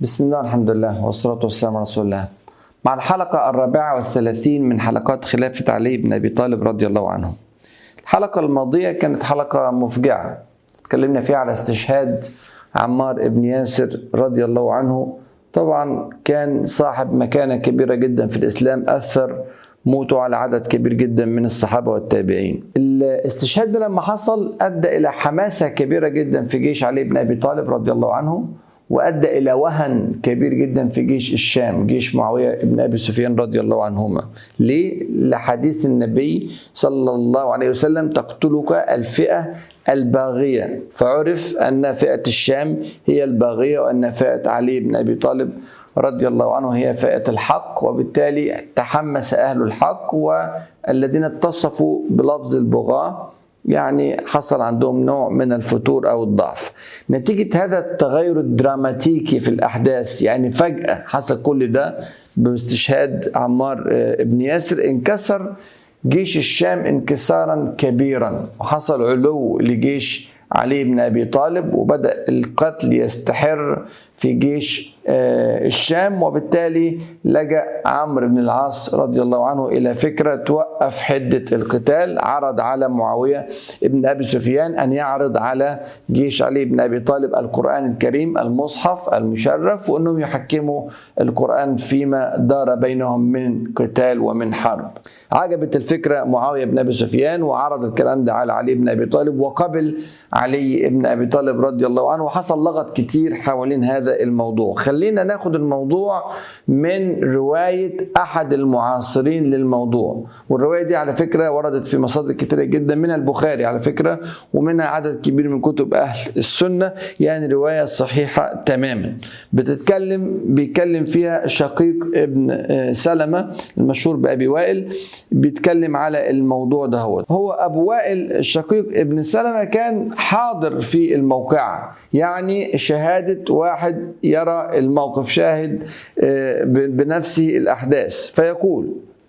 بسم الله الحمد لله والصلاة والسلام على رسول الله مع الحلقة الرابعة والثلاثين من حلقات خلافة علي بن أبي طالب رضي الله عنه الحلقة الماضية كانت حلقة مفجعة تكلمنا فيها على استشهاد عمار بن ياسر رضي الله عنه طبعا كان صاحب مكانة كبيرة جدا في الإسلام أثر موته على عدد كبير جدا من الصحابة والتابعين الاستشهاد ده لما حصل أدى إلى حماسة كبيرة جدا في جيش علي بن أبي طالب رضي الله عنه وادى الى وهن كبير جدا في جيش الشام جيش معاويه بن ابي سفيان رضي الله عنهما ليه لحديث النبي صلى الله عليه وسلم تقتلك الفئه الباغيه فعرف ان فئه الشام هي الباغيه وان فئه علي بن ابي طالب رضي الله عنه هي فئه الحق وبالتالي تحمس اهل الحق والذين اتصفوا بلفظ البغاه يعني حصل عندهم نوع من الفتور او الضعف نتيجه هذا التغير الدراماتيكي في الاحداث يعني فجاه حصل كل ده باستشهاد عمار بن ياسر انكسر جيش الشام انكسارا كبيرا وحصل علو لجيش علي بن ابي طالب وبدا القتل يستحر في جيش الشام وبالتالي لجا عمرو بن العاص رضي الله عنه الى فكره توقف حده القتال عرض على معاويه بن ابي سفيان ان يعرض على جيش علي بن ابي طالب القران الكريم المصحف المشرف وانهم يحكموا القران فيما دار بينهم من قتال ومن حرب عجبت الفكره معاويه بن ابي سفيان وعرض الكلام ده على علي بن ابي طالب وقبل علي بن ابي طالب رضي الله عنه وحصل لغط كتير حوالين هذا الموضوع خلينا ناخد الموضوع من رواية أحد المعاصرين للموضوع والرواية دي على فكرة وردت في مصادر كتيرة جدا منها البخاري على فكرة ومنها عدد كبير من كتب أهل السنة يعني رواية صحيحة تماما بتتكلم بيتكلم فيها شقيق ابن سلمة المشهور بأبي وائل بيتكلم على الموضوع ده هو هو أبو وائل الشقيق ابن سلمة كان حاضر في الموقعة يعني شهادة واحد يرى الموقف شاهد بنفسه الأحداث فيقول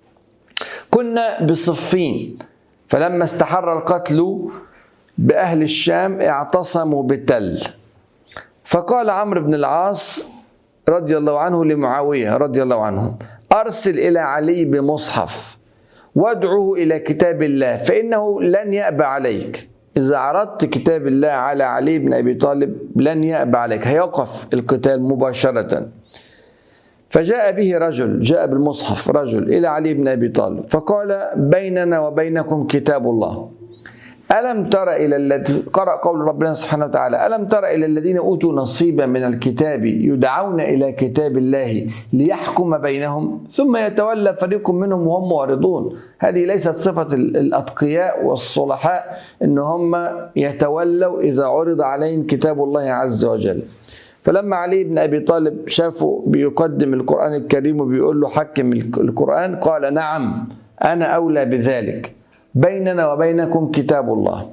كنا بصفين فلما استحر القتل بأهل الشام اعتصموا بتل فقال عمرو بن العاص رضي الله عنه لمعاوية رضي الله عنه أرسل إلى علي بمصحف وادعه إلى كتاب الله فإنه لن يأبى عليك إذا عرضت كتاب الله على علي بن أبي طالب لن يأبى عليك هيقف القتال مباشرة فجاء به رجل جاء بالمصحف رجل إلى علي بن أبي طالب فقال بيننا وبينكم كتاب الله ألم تر إلى الذي قرأ قول ربنا سبحانه وتعالى ألم تر إلى الذين أوتوا نصيبا من الكتاب يدعون إلى كتاب الله ليحكم بينهم ثم يتولى فريق منهم وهم معرضون هذه ليست صفة الأتقياء والصلحاء إن هم يتولوا إذا عرض عليهم كتاب الله عز وجل فلما علي بن ابي طالب شافه بيقدم القران الكريم وبيقول له حكم القران قال نعم انا اولى بذلك بيننا وبينكم كتاب الله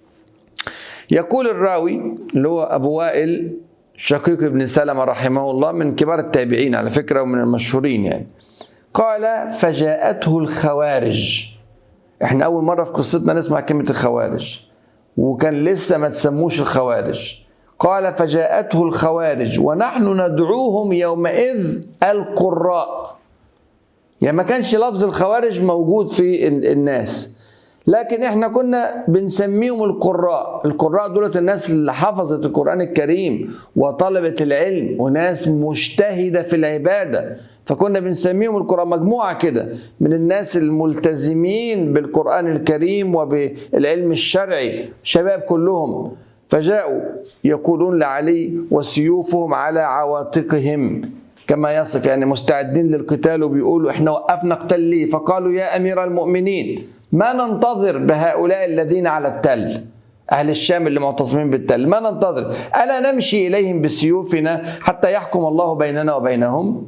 يقول الراوي اللي هو ابو وائل شقيق بن سلمة رحمه الله من كبار التابعين على فكرة ومن المشهورين يعني قال فجاءته الخوارج احنا اول مرة في قصتنا نسمع كلمة الخوارج وكان لسه ما تسموش الخوارج قال فجاءته الخوارج ونحن ندعوهم يومئذ القراء يعني ما كانش لفظ الخوارج موجود في الناس لكن احنا كنا بنسميهم القراء القراء دولت الناس اللي حفظت القرآن الكريم وطلبة العلم وناس مجتهدة في العبادة فكنا بنسميهم القراء مجموعة كده من الناس الملتزمين بالقرآن الكريم وبالعلم الشرعي شباب كلهم فجاءوا يقولون لعلي وسيوفهم على عواتقهم كما يصف يعني مستعدين للقتال وبيقولوا احنا وقفنا قتال ليه فقالوا يا امير المؤمنين ما ننتظر بهؤلاء الذين على التل أهل الشام اللي معتصمين بالتل ما ننتظر ألا نمشي إليهم بسيوفنا حتى يحكم الله بيننا وبينهم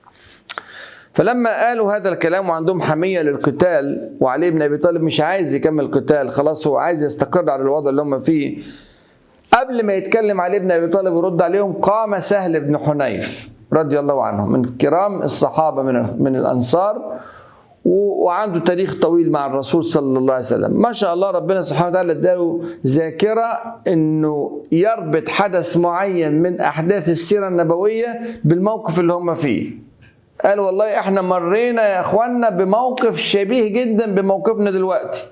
فلما قالوا هذا الكلام وعندهم حمية للقتال وعلي بن أبي طالب مش عايز يكمل القتال خلاص هو عايز يستقر على الوضع اللي هم فيه قبل ما يتكلم علي بن ابي طالب ويرد عليهم قام سهل بن حنيف رضي الله عنه من كرام الصحابه من من الانصار وعنده تاريخ طويل مع الرسول صلى الله عليه وسلم ما شاء الله ربنا سبحانه وتعالى اداله ذاكرة انه يربط حدث معين من احداث السيرة النبوية بالموقف اللي هم فيه قال والله احنا مرينا يا اخوانا بموقف شبيه جدا بموقفنا دلوقتي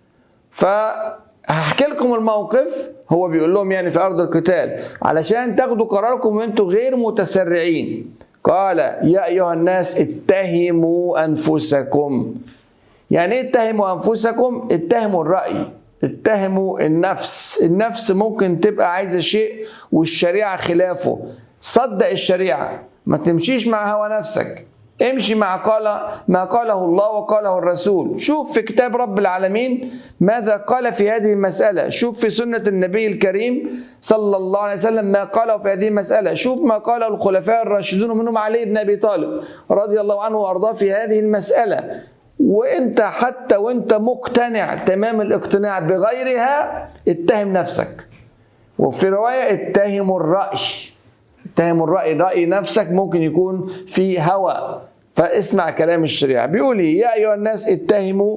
فهحكي لكم الموقف هو بيقول لهم يعني في ارض القتال علشان تاخدوا قراركم وانتم غير متسرعين قال يا ايها الناس اتهموا انفسكم يعني ايه اتهموا انفسكم اتهموا الراي اتهموا النفس النفس ممكن تبقى عايزه شيء والشريعه خلافه صدق الشريعه ما تمشيش مع هوى نفسك امشي مع قال ما قاله الله وقاله الرسول شوف في كتاب رب العالمين ماذا قال في هذه المسألة شوف في سنة النبي الكريم صلى الله عليه وسلم ما قاله في هذه المسألة شوف ما قاله الخلفاء الراشدون منهم علي بن أبي طالب رضي الله عنه وأرضاه في هذه المسألة وانت حتى وانت مقتنع تمام الاقتناع بغيرها اتهم نفسك وفي رواية اتهم الرأي اتهم الرأي رأي نفسك ممكن يكون في هوى فاسمع كلام الشريعة بيقول ايه يا أيها الناس اتهموا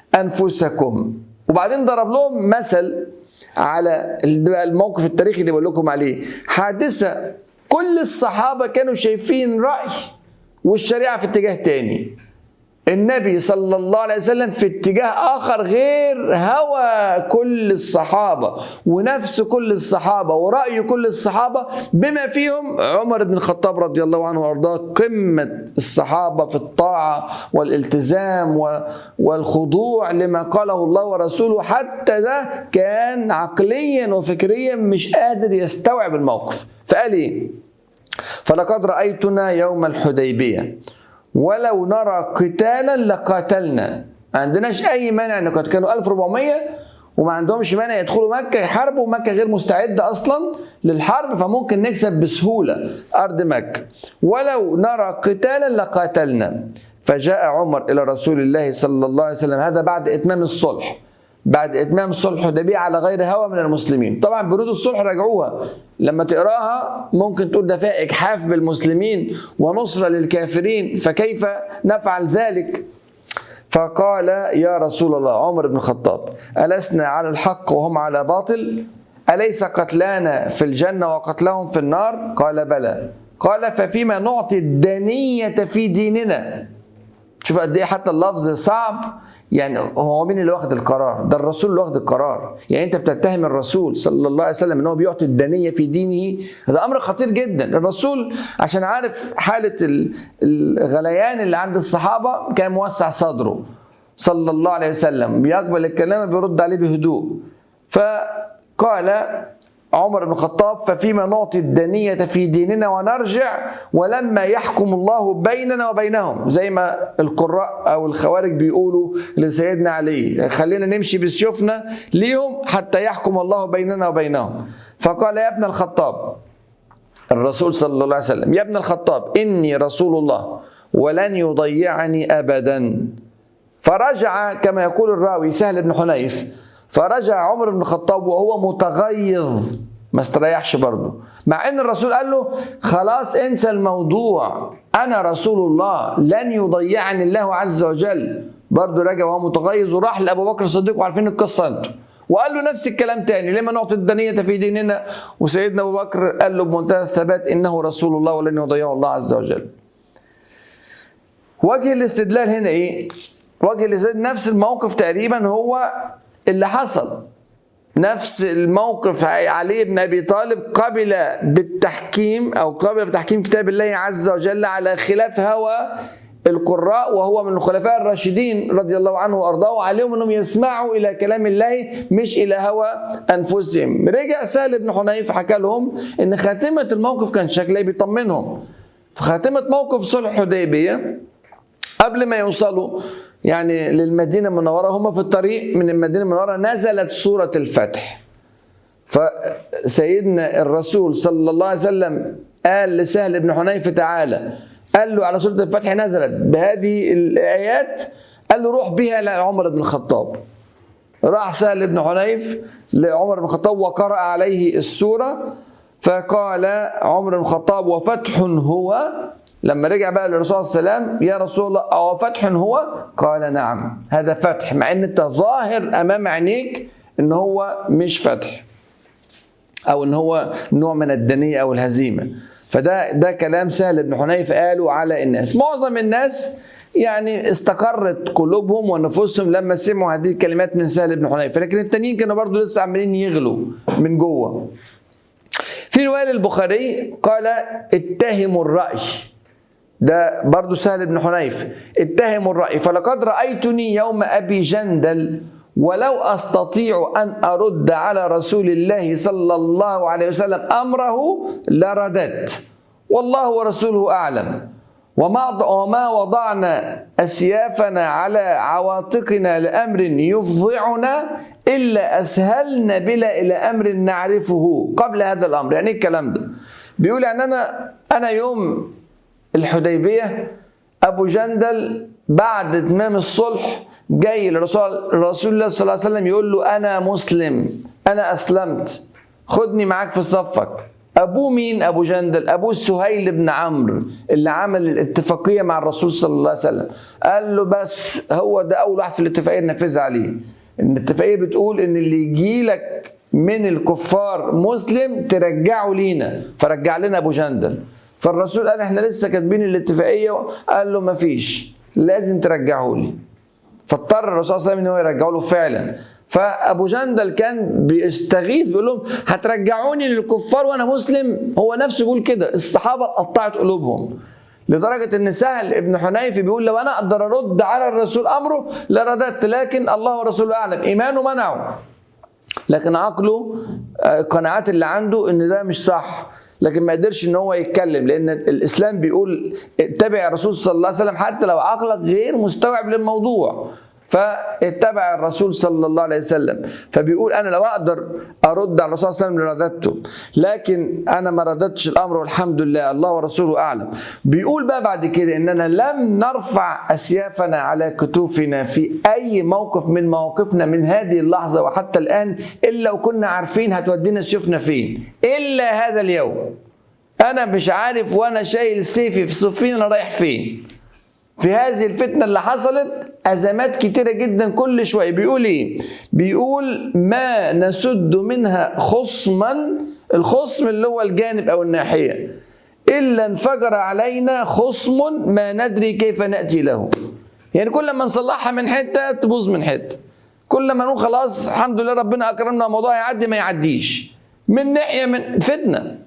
أنفسكم وبعدين ضرب لهم مثل على الموقف التاريخي اللي بقول لكم عليه حادثة كل الصحابة كانوا شايفين رأي والشريعة في اتجاه تاني النبي صلى الله عليه وسلم في اتجاه اخر غير هوى كل الصحابه ونفس كل الصحابه وراي كل الصحابه بما فيهم عمر بن الخطاب رضي الله عنه وارضاه قمه الصحابه في الطاعه والالتزام والخضوع لما قاله الله ورسوله حتى ده كان عقليا وفكريا مش قادر يستوعب الموقف فقال ايه فلقد رايتنا يوم الحديبيه ولو نرى قتالا لقاتلنا ما عندناش اي مانع ان قد كانوا 1400 وما عندهمش مانع يدخلوا مكه يحاربوا مكه غير مستعده اصلا للحرب فممكن نكسب بسهوله ارض مكه ولو نرى قتالا لقاتلنا فجاء عمر الى رسول الله صلى الله عليه وسلم هذا بعد اتمام الصلح بعد اتمام صلح الحديبيه على غير هوى من المسلمين طبعا بنود الصلح راجعوها لما تقراها ممكن تقول ده فيها اجحاف بالمسلمين ونصره للكافرين فكيف نفعل ذلك فقال يا رسول الله عمر بن الخطاب ألسنا على الحق وهم على باطل أليس قتلانا في الجنة وقتلهم في النار قال بلى قال ففيما نعطي الدنية في ديننا شوف قد ايه حتى اللفظ صعب يعني هو مين اللي واخد القرار؟ ده الرسول اللي واخد القرار، يعني انت بتتهم الرسول صلى الله عليه وسلم ان هو بيعطي الدنيه في دينه، هذا امر خطير جدا، الرسول عشان عارف حاله الغليان اللي عند الصحابه كان موسع صدره صلى الله عليه وسلم، بيقبل الكلام بيرد عليه بهدوء. فقال عمر بن الخطاب ففيما نعطي الدنية في ديننا ونرجع ولما يحكم الله بيننا وبينهم زي ما القراء أو الخوارج بيقولوا لسيدنا علي خلينا نمشي بسيوفنا ليهم حتى يحكم الله بيننا وبينهم فقال يا ابن الخطاب الرسول صلى الله عليه وسلم يا ابن الخطاب إني رسول الله ولن يضيعني أبدا فرجع كما يقول الراوي سهل بن حنيف فرجع عمر بن الخطاب وهو متغيظ ما استريحش برضه مع ان الرسول قال له خلاص انسى الموضوع انا رسول الله لن يضيعني الله عز وجل برضه رجع وهو متغيظ وراح لابو بكر الصديق وعارفين القصه انتم وقال له نفس الكلام تاني لما نعطي الدنية في ديننا وسيدنا أبو بكر قال له بمنتهى الثبات إنه رسول الله ولن يضيعه الله عز وجل وجه الاستدلال هنا إيه؟ وجه الاستدلال نفس الموقف تقريبا هو اللي حصل نفس الموقف علي بن ابي طالب قبل بالتحكيم او قبل بتحكيم كتاب الله عز وجل على خلاف هوى القراء وهو من الخلفاء الراشدين رضي الله عنه وارضاه وعليهم انهم يسمعوا الى كلام الله مش الى هوى انفسهم رجع سهل بن حنيف حكى لهم ان خاتمه الموقف كان شكلها بيطمنهم في خاتمه موقف صلح الحديبيه قبل ما يوصلوا يعني للمدينة المنورة هم في الطريق من المدينة المنورة نزلت سورة الفتح فسيدنا الرسول صلى الله عليه وسلم قال لسهل بن حنيف تعالى قال له على سورة الفتح نزلت بهذه الآيات قال له روح بها لعمر بن الخطاب راح سهل بن حنيف لعمر بن الخطاب وقرأ عليه السورة فقال عمر بن الخطاب وفتح هو لما رجع بقى للرسول صلى الله عليه وسلم يا رسول الله أو فتح هو قال نعم هذا فتح مع ان انت ظاهر امام عينيك ان هو مش فتح او ان هو نوع من الدنيه او الهزيمه فده ده كلام سهل بن حنيف قاله على الناس معظم الناس يعني استقرت قلوبهم ونفوسهم لما سمعوا هذه الكلمات من سهل بن حنيف لكن التانيين كانوا برضو لسه عمالين يغلوا من جوه في رواية البخاري قال اتهموا الرأي ده برضو سهل بن حنيف اتهموا الرأي فلقد رأيتني يوم أبي جندل ولو أستطيع أن أرد على رسول الله صلى الله عليه وسلم أمره لرددت والله ورسوله أعلم وما وما وضعنا أسيافنا على عواتقنا لأمر يفضعنا إلا أسهلنا بلا إلى أمر نعرفه قبل هذا الأمر يعني إيه الكلام ده بيقول يعني أنا أنا يوم الحديبية أبو جندل بعد إتمام الصلح جاي لرسول رسول الله صلى الله عليه وسلم يقول له أنا مسلم أنا أسلمت خدني معاك في صفك ابوه مين ابو جندل ابوه سهيل بن عمرو اللي عمل الاتفاقيه مع الرسول صلى الله عليه وسلم قال له بس هو ده اول واحد في الاتفاقيه نفذها عليه ان الاتفاقيه بتقول ان اللي يجي لك من الكفار مسلم ترجعه لينا فرجع لنا ابو جندل فالرسول قال احنا لسه كاتبين الاتفاقيه قال له مفيش لازم ترجعه لي فاضطر الرسول صلى الله عليه وسلم ان هو يرجعه له فعلا فابو جندل كان بيستغيث بيقول لهم هترجعوني للكفار وانا مسلم هو نفسه بيقول كده الصحابه قطعت قلوبهم لدرجة إن سهل ابن حنيف بيقول لو أنا أقدر أرد على الرسول أمره لرددت لكن الله ورسوله أعلم إيمانه منعه لكن عقله القناعات اللي عنده إن ده مش صح لكن ما قدرش ان هو يتكلم لان الاسلام بيقول اتبع الرسول صلى الله عليه وسلم حتى لو عقلك غير مستوعب للموضوع فاتبع الرسول صلى الله عليه وسلم فبيقول انا لو اقدر ارد على الرسول صلى الله عليه وسلم لرددته لكن انا ما رددتش الامر والحمد لله الله ورسوله اعلم بيقول بقى بعد كده اننا لم نرفع اسيافنا على كتوفنا في اي موقف من مواقفنا من هذه اللحظه وحتى الان الا وكنا عارفين هتودينا سيوفنا فين الا هذا اليوم انا مش عارف وانا شايل سيفي في صفين انا رايح فين في هذه الفتنة اللي حصلت أزمات كتيرة جدا كل شوية بيقول إيه؟ بيقول ما نسد منها خصما الخصم اللي هو الجانب أو الناحية إلا انفجر علينا خصم ما ندري كيف نأتي له يعني كل ما نصلحها من حتة تبوظ من حتة كل ما نقول خلاص الحمد لله ربنا أكرمنا الموضوع يعدي ما يعديش من ناحية من فتنة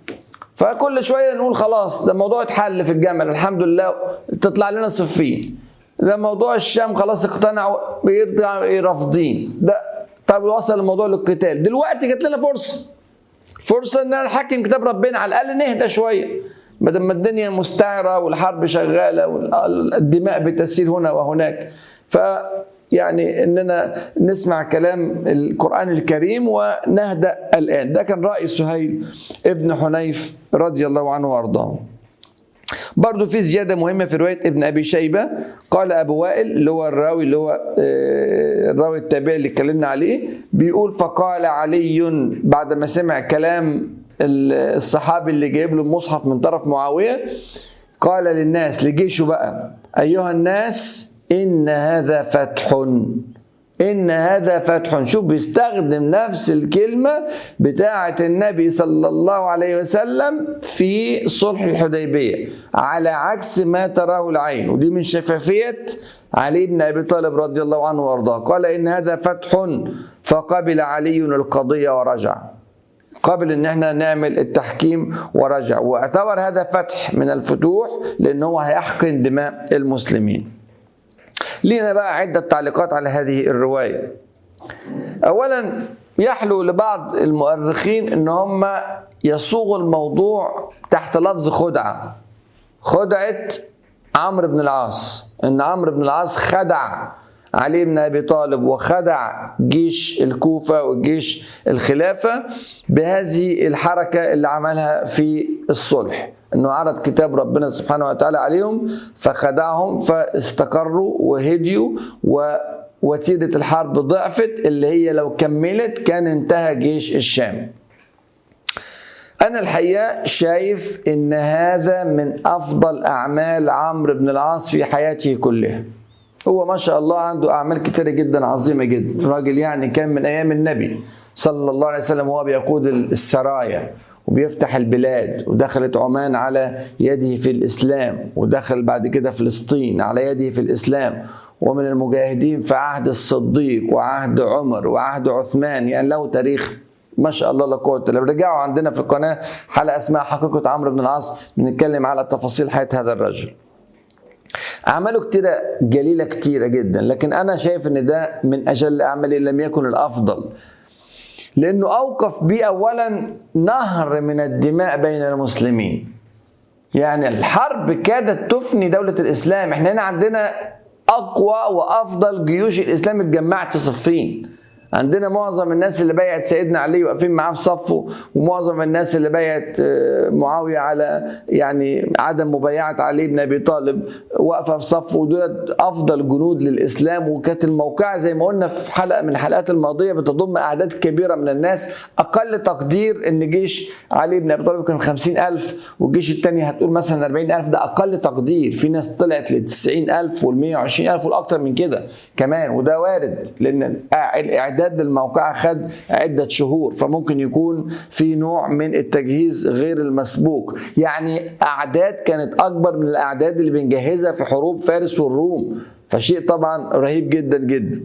فكل شويه نقول خلاص ده الموضوع اتحل في الجمل الحمد لله تطلع لنا صفين ده موضوع الشام خلاص اقتنعوا بيرجعوا رافضين ده طب وصل الموضوع للقتال دلوقتي جات لنا فرصه فرصه ان نحكم كتاب ربنا على الاقل نهدى شويه بدل ما الدنيا مستعره والحرب شغاله والدماء بتسيل هنا وهناك ف يعني اننا نسمع كلام القران الكريم ونهدا الان ده كان راي سهيل ابن حنيف رضي الله عنه وارضاه برضه في زياده مهمه في روايه ابن ابي شيبه قال ابو وائل اللي هو الراوي اللي هو الراوي التابعي اللي اتكلمنا عليه بيقول فقال علي بعد ما سمع كلام الصحابي اللي جايب له المصحف من طرف معاويه قال للناس لجيشه بقى ايها الناس إن هذا فتح إن هذا فتح شوف بيستخدم نفس الكلمة بتاعة النبي صلى الله عليه وسلم في صلح الحديبية على عكس ما تراه العين ودي من شفافية علي بن أبي طالب رضي الله عنه وأرضاه قال إن هذا فتح فقبل علي القضية ورجع قبل ان احنا نعمل التحكيم ورجع واعتبر هذا فتح من الفتوح لان هو هيحقن دماء المسلمين لينا بقى عدة تعليقات على هذه الرواية أولا يحلو لبعض المؤرخين ان هم يصوغوا الموضوع تحت لفظ خدعة خدعة عمرو بن العاص ان عمرو بن العاص خدع علي بن ابي طالب وخدع جيش الكوفه وجيش الخلافه بهذه الحركه اللي عملها في الصلح انه عرض كتاب ربنا سبحانه وتعالى عليهم فخدعهم فاستقروا وهديوا ووتيره الحرب ضعفت اللي هي لو كملت كان انتهى جيش الشام أنا الحقيقة شايف إن هذا من أفضل أعمال عمرو بن العاص في حياته كلها هو ما شاء الله عنده أعمال كتيرة جدا عظيمة جدا راجل يعني كان من أيام النبي صلى الله عليه وسلم وهو بيقود السرايا وبيفتح البلاد ودخلت عمان على يده في الإسلام ودخل بعد كده فلسطين على يده في الإسلام ومن المجاهدين في عهد الصديق وعهد عمر وعهد عثمان يعني له تاريخ ما شاء الله لا قوه الا بالله رجعوا عندنا في القناه حلقه اسمها حقيقه عمرو بن العاص بنتكلم على تفاصيل حياه هذا الرجل أعماله كتيرة جليلة كتيرة جدا لكن أنا شايف إن ده من أجل أعمالي لم يكن الأفضل لأنه أوقف بي أولا نهر من الدماء بين المسلمين يعني الحرب كادت تفني دولة الإسلام احنا هنا عندنا أقوى وأفضل جيوش الإسلام اتجمعت في صفين عندنا معظم الناس اللي بايعت سيدنا علي واقفين معاه في صفه ومعظم الناس اللي بايعت معاويه على يعني عدم مبايعه علي بن ابي طالب واقفه في صفه ودول افضل جنود للاسلام وكانت الموقعه زي ما قلنا في حلقه من الحلقات الماضيه بتضم اعداد كبيره من الناس اقل تقدير ان جيش علي بن ابي طالب كان 50000 والجيش الثاني هتقول مثلا 40000 ده اقل تقدير في ناس طلعت ل 90000 وال 120000 والاكثر من كده كمان وده وارد لان الاعداد اعداد الموقعة خد عدة شهور فممكن يكون في نوع من التجهيز غير المسبوق يعني اعداد كانت اكبر من الاعداد اللي بنجهزها في حروب فارس والروم فشيء طبعا رهيب جدا جدا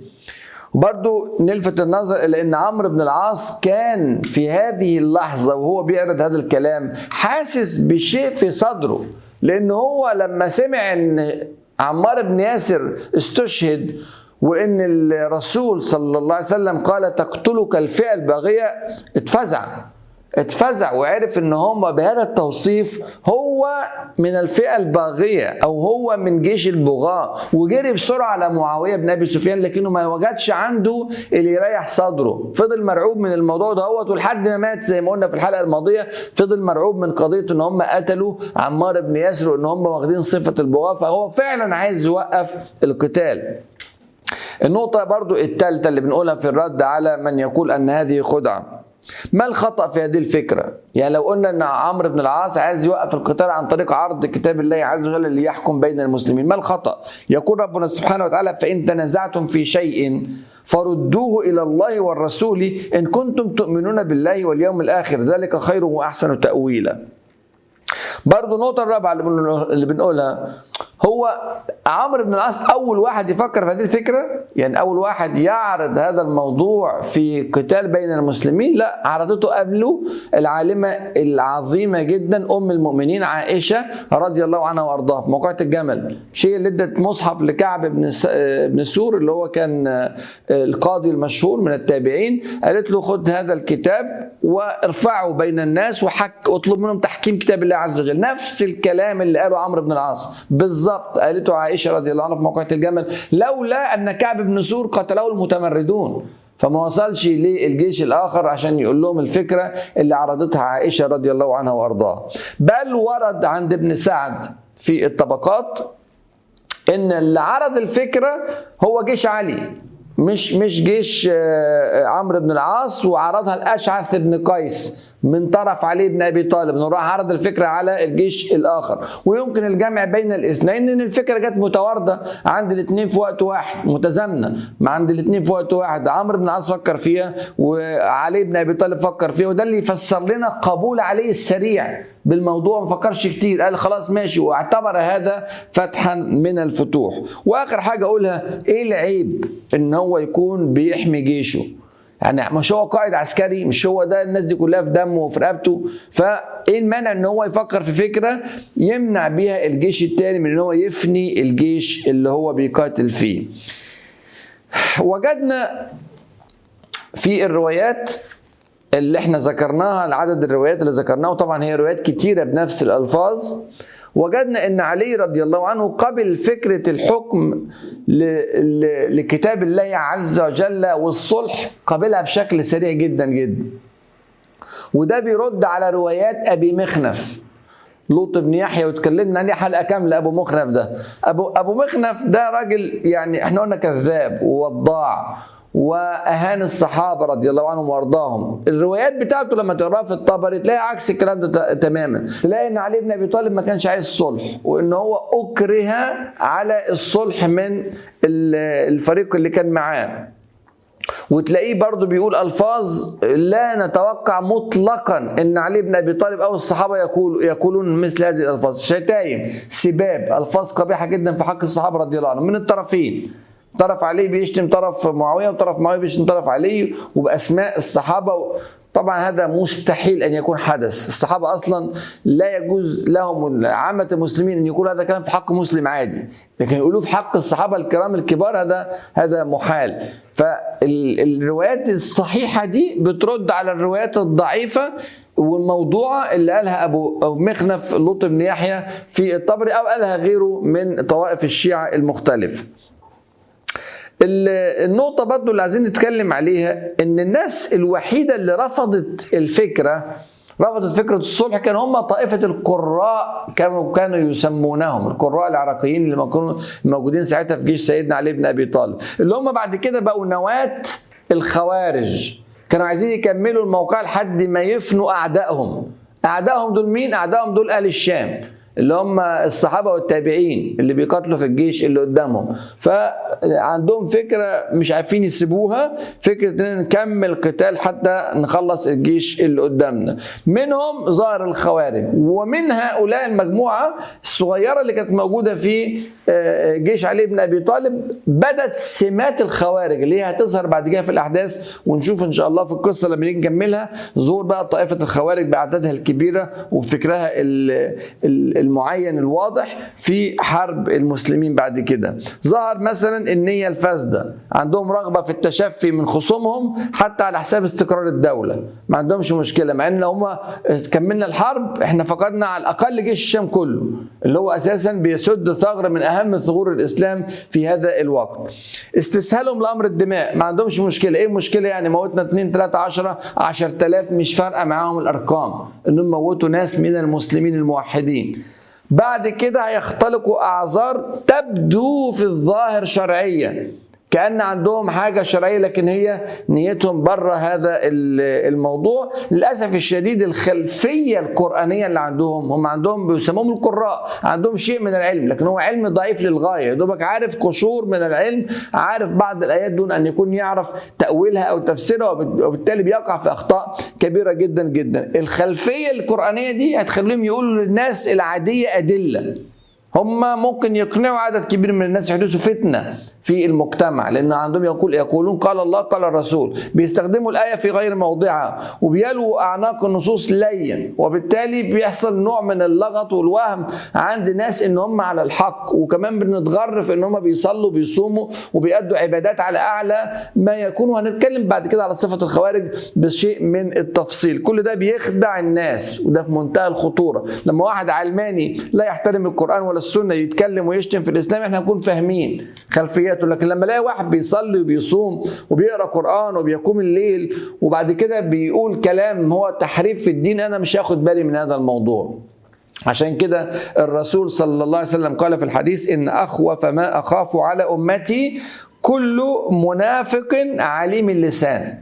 برضو نلفت النظر الى ان عمرو بن العاص كان في هذه اللحظه وهو بيعرض هذا الكلام حاسس بشيء في صدره لان هو لما سمع ان عمار بن ياسر استشهد وان الرسول صلى الله عليه وسلم قال تقتلك الفئه الباغيه اتفزع اتفزع وعرف ان هم بهذا التوصيف هو من الفئه الباغيه او هو من جيش البغاة وجري بسرعه على معاويه بن ابي سفيان لكنه ما وجدش عنده اللي يريح صدره فضل مرعوب من الموضوع دهوت ولحد ما مات زي ما قلنا في الحلقه الماضيه فضل مرعوب من قضيه ان هم قتلوا عمار بن ياسر وان هم واخدين صفه البغاة فهو فعلا عايز يوقف القتال النقطة برضو الثالثة اللي بنقولها في الرد على من يقول أن هذه خدعة ما الخطأ في هذه الفكرة؟ يعني لو قلنا أن عمرو بن العاص عايز يوقف القتال عن طريق عرض كتاب الله عز وجل ليحكم بين المسلمين، ما الخطأ؟ يقول ربنا سبحانه وتعالى: فإن تنازعتم في شيء فردوه إلى الله والرسول إن كنتم تؤمنون بالله واليوم الآخر ذلك خير وأحسن تأويلا. برضه النقطة الرابعة اللي بنقولها هو عمرو بن العاص أول واحد يفكر في هذه الفكرة يعني أول واحد يعرض هذا الموضوع في قتال بين المسلمين لا عرضته قبله العالمة العظيمة جدا أم المؤمنين عائشة رضي الله عنها وأرضاها في موقعة الجمل شيء اللي ادت مصحف لكعب بن بن سور اللي هو كان القاضي المشهور من التابعين قالت له خد هذا الكتاب وارفعه بين الناس وحك اطلب منهم تحكيم كتاب الله عز وجل نفس الكلام اللي قاله عمرو بن العاص بالظبط قالته عائشه رضي الله عنها في موقعة الجمل لولا ان كعب بن سور قتله المتمردون فما وصلش للجيش الاخر عشان يقول لهم الفكره اللي عرضتها عائشه رضي الله عنها وارضاها بل ورد عند ابن سعد في الطبقات ان اللي عرض الفكره هو جيش علي مش مش جيش عمرو بن العاص وعرضها الاشعث بن قيس من طرف علي بن ابي طالب انه راح عرض الفكره على الجيش الاخر ويمكن الجمع بين الاثنين ان الفكره جت متوارده عند الاثنين في وقت واحد متزامنه مع عند الاثنين في وقت واحد عمرو بن العاص فكر فيها وعلي بن ابي طالب فكر فيها وده اللي يفسر لنا قبول علي السريع بالموضوع ما فكرش كتير قال خلاص ماشي واعتبر هذا فتحا من الفتوح واخر حاجه اقولها ايه العيب ان هو يكون بيحمي جيشه يعني مش هو قائد عسكري مش هو ده الناس دي كلها في دمه وفي رقبته فايه المانع ان هو يفكر في فكره يمنع بيها الجيش التاني من ان هو يفني الجيش اللي هو بيقاتل فيه وجدنا في الروايات اللي احنا ذكرناها العدد الروايات اللي ذكرناه طبعا هي روايات كتيره بنفس الالفاظ وجدنا ان علي رضي الله عنه قبل فكره الحكم لكتاب الله عز وجل والصلح قبلها بشكل سريع جدا جدا وده بيرد على روايات ابي مخنف لوط بن يحيى واتكلمنا عليه حلقه كامله ابو مخنف ده ابو ابو مخنف ده راجل يعني احنا قلنا كذاب ووضاع واهان الصحابه رضي الله عنهم وارضاهم الروايات بتاعته لما تقراها في الطبري تلاقي عكس الكلام ده تماما تلاقي ان علي بن ابي طالب ما كانش عايز صلح وان هو اكره على الصلح من الفريق اللي كان معاه وتلاقيه برضه بيقول الفاظ لا نتوقع مطلقا ان علي بن ابي طالب او الصحابه يقول يقولون مثل هذه الالفاظ شتايم سباب الفاظ قبيحه جدا في حق الصحابه رضي الله عنهم من الطرفين طرف علي بيشتم طرف معاويه وطرف معاويه بيشتم طرف علي وباسماء الصحابه طبعا هذا مستحيل ان يكون حدث الصحابه اصلا لا يجوز لهم عامه المسلمين ان يقولوا هذا كلام في حق مسلم عادي لكن يقولوه في حق الصحابه الكرام الكبار هذا هذا محال فالروايات الصحيحه دي بترد على الروايات الضعيفه والموضوعة اللي قالها أبو أو مخنف لوط بن يحيى في الطبري أو قالها غيره من طوائف الشيعة المختلفة النقطة برضو اللي عايزين نتكلم عليها ان الناس الوحيدة اللي رفضت الفكرة رفضت فكرة الصلح كان هم طائفة القراء كانوا كانوا يسمونهم القراء العراقيين اللي كانوا موجودين ساعتها في جيش سيدنا علي بن ابي طالب اللي هم بعد كده بقوا نواة الخوارج كانوا عايزين يكملوا الموقع لحد ما يفنوا اعدائهم اعدائهم دول مين اعدائهم دول اهل الشام اللي هم الصحابه والتابعين اللي بيقاتلوا في الجيش اللي قدامهم فعندهم فكره مش عارفين يسيبوها فكره ان نكمل قتال حتى نخلص الجيش اللي قدامنا منهم ظهر الخوارج ومن هؤلاء المجموعه الصغيره اللي كانت موجوده في جيش علي بن ابي طالب بدت سمات الخوارج اللي هي هتظهر بعد كده في الاحداث ونشوف ان شاء الله في القصه لما نيجي نكملها ظهور بقى طائفه الخوارج باعدادها الكبيره وفكرها ال المعين الواضح في حرب المسلمين بعد كده ظهر مثلا النية الفاسدة عندهم رغبة في التشفي من خصومهم حتى على حساب استقرار الدولة ما عندهمش مشكلة مع ان لو هم كملنا الحرب احنا فقدنا على الاقل جيش الشام كله اللي هو اساسا بيسد ثغرة من اهم ثغور الاسلام في هذا الوقت استسهالهم لامر الدماء ما عندهمش مشكلة ايه المشكلة يعني موتنا 2 3 10 10000 مش فارقة معاهم الارقام انهم موتوا ناس من المسلمين الموحدين بعد كده هيختلقوا اعذار تبدو في الظاهر شرعيه كان عندهم حاجه شرعيه لكن هي نيتهم بره هذا الموضوع للاسف الشديد الخلفيه القرانيه اللي عندهم هم عندهم بيسموهم القراء عندهم شيء من العلم لكن هو علم ضعيف للغايه دوبك عارف قشور من العلم عارف بعض الايات دون ان يكون يعرف تاويلها او تفسيرها وبالتالي بيقع في اخطاء كبيره جدا جدا الخلفيه القرانيه دي هتخليهم يقولوا للناس العاديه ادله هم ممكن يقنعوا عدد كبير من الناس يحدثوا فتنه في المجتمع لان عندهم يقول يقولون قال الله قال الرسول بيستخدموا الايه في غير موضعها وبيلوا اعناق النصوص لين وبالتالي بيحصل نوع من اللغط والوهم عند ناس ان هم على الحق وكمان بنتغر في ان هم بيصلوا بيصوموا وبيأدوا عبادات على اعلى ما يكون وهنتكلم بعد كده على صفه الخوارج بشيء من التفصيل كل ده بيخدع الناس وده في منتهى الخطوره لما واحد علماني لا يحترم القران ولا السنه يتكلم ويشتم في الاسلام احنا نكون فاهمين خلفيات حياته لكن لما الاقي واحد بيصلي وبيصوم وبيقرا قران وبيقوم الليل وبعد كده بيقول كلام هو تحريف في الدين انا مش هاخد بالي من هذا الموضوع عشان كده الرسول صلى الله عليه وسلم قال في الحديث ان اخوف ما اخاف على امتي كل منافق عليم اللسان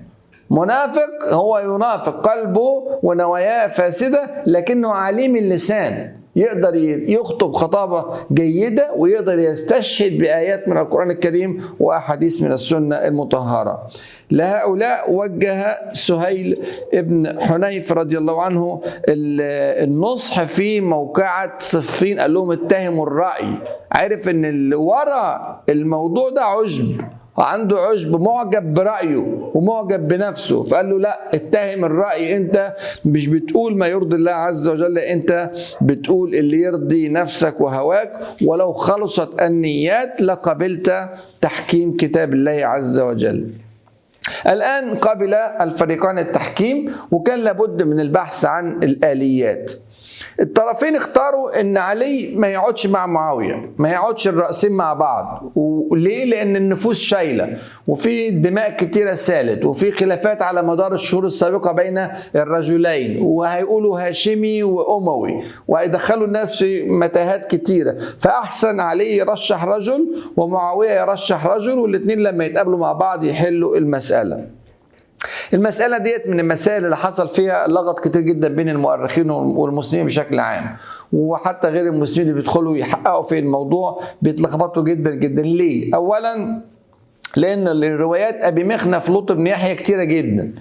منافق هو ينافق قلبه ونواياه فاسده لكنه عليم اللسان يقدر يخطب خطابة جيدة ويقدر يستشهد بآيات من القرآن الكريم وأحاديث من السنة المطهرة لهؤلاء وجه سهيل ابن حنيف رضي الله عنه النصح في موقعة صفين قال لهم اتهموا الرأي عرف ان اللي ورا الموضوع ده عجب عنده عجب معجب برأيه ومعجب بنفسه فقال له لا اتهم الرأي انت مش بتقول ما يرضي الله عز وجل انت بتقول اللي يرضي نفسك وهواك ولو خلصت النيات لقبلت تحكيم كتاب الله عز وجل الآن قبل الفريقان التحكيم وكان لابد من البحث عن الآليات الطرفين اختاروا ان علي ما يقعدش مع معاويه ما يقعدش الرأسين مع بعض وليه لان النفوس شايله وفي دماء كتيره سالت وفي خلافات على مدار الشهور السابقه بين الرجلين وهيقولوا هاشمي واموي وهيدخلوا الناس في متاهات كتيره فاحسن علي يرشح رجل ومعاويه يرشح رجل والاثنين لما يتقابلوا مع بعض يحلوا المساله المسألة ديت من المسائل اللي حصل فيها لغط كتير جدا بين المؤرخين والمسلمين بشكل عام وحتى غير المسلمين اللي بيدخلوا يحققوا في الموضوع بيتلخبطوا جدا جدا ليه؟ أولا لأن روايات أبي مخنف لوط بن يحيى كتيرة جدا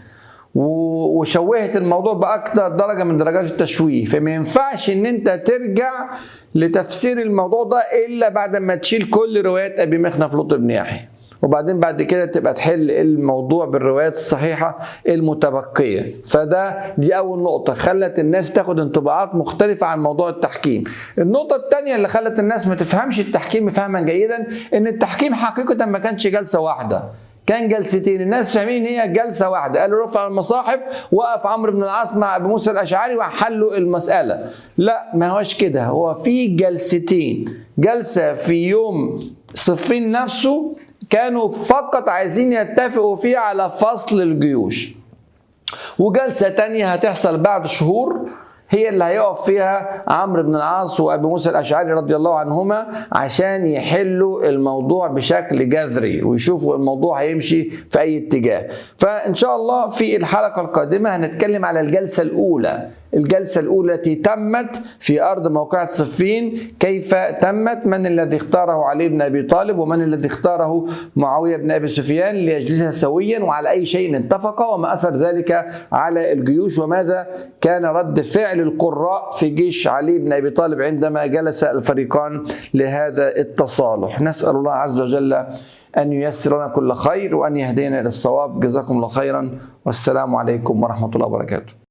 وشوهت الموضوع باكثر درجه من درجات التشويه فما ينفعش ان انت ترجع لتفسير الموضوع ده الا بعد ما تشيل كل روايات ابي مخنف لوط بن يحيى وبعدين بعد كده تبقى تحل الموضوع بالروايات الصحيحة المتبقية فده دي أول نقطة خلت الناس تاخد انطباعات مختلفة عن موضوع التحكيم النقطة الثانية اللي خلت الناس ما تفهمش التحكيم فهما جيدا إن التحكيم حقيقة ما كانش جلسة واحدة كان جلستين الناس فاهمين ان هي جلسه واحده قالوا رفع المصاحف وقف عمرو بن العاص مع ابو موسى الاشعري وحلوا المساله لا ما هوش كده هو في جلستين جلسه في يوم صفين نفسه كانوا فقط عايزين يتفقوا فيها على فصل الجيوش وجلسة تانية هتحصل بعد شهور هي اللي هيقف فيها عمرو بن العاص وابي موسى الاشعري رضي الله عنهما عشان يحلوا الموضوع بشكل جذري ويشوفوا الموضوع هيمشي في اي اتجاه فان شاء الله في الحلقه القادمه هنتكلم على الجلسه الاولى الجلسة الأولى التي تمت في أرض موقعة صفين كيف تمت من الذي اختاره علي بن أبي طالب ومن الذي اختاره معاوية بن أبي سفيان ليجلسها سويا وعلى أي شيء اتفق وما أثر ذلك على الجيوش وماذا كان رد فعل القراء في جيش علي بن أبي طالب عندما جلس الفريقان لهذا التصالح نسأل الله عز وجل أن ييسر لنا كل خير وأن يهدينا إلى الصواب جزاكم الله خيرا والسلام عليكم ورحمة الله وبركاته